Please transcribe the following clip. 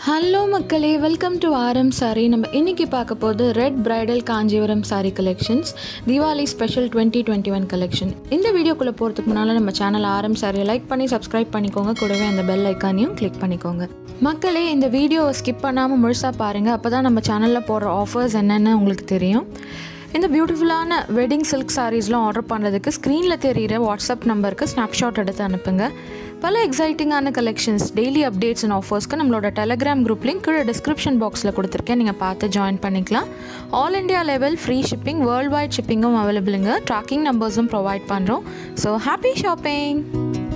hello மக்களே welcome to ஆரம் sorry நம்ம இன்னைக்கு பார்க்க போது red bridal Kanchipuram sari collections Deepavali special twenty twenty one collection இந்த வீடியோக்குள்ளே போகிறதுக்கு முன்னால் நம்ம சேனல் ஆரம் சாரியை லைக் பண்ணி சப்ஸ்கிரைப் பண்ணிக்கோங்க கூடவே அந்த பெல் ஐக்கானையும் கிளிக் பண்ணிக்கோங்க மக்களே இந்த வீடியோவை ஸ்கிப் பண்ணாமல் முழுசாக பாருங்கள் அப்போ தான் நம்ம சேனலில் போடுற ஆஃபர்ஸ் என்னென்னு உங்களுக்கு தெரியும் இந்த பியூட்டிஃபுல்லான வெட்டிங் சில்க் சாரீஸ்லாம் ஆர்டர் பண்ணுறதுக்கு ஸ்க்ரீனில் தெரிகிற வாட்ஸ்அப் நம்பருக்கு ஸ்னாப்ஷாட் எடுத்து அனுப்புங்க பல எக்ஸைட்டிங்கான கலெக்ஷன்ஸ் டெய்லி அப்டேட்ஸ் அண்ட் ஆஃபர்ஸ்க்கு நம்மளோட டெலகிராம் குரூப் லிங்க் கீழே டிஸ்கிரிப்ஷன் பாக்ஸில் கொடுத்துருக்கேன் நீங்கள் பார்த்து ஜாயின் பண்ணிக்கலாம் all India level free shipping worldwide ஷிப்பிங்கும் அவைலபிளுங்க ட்ராக்கிங் நம்பர்ஸும் ப்ரொவைட் பண்ணுறோம் ஸோ ஹாப்பி ஷாப்பிங்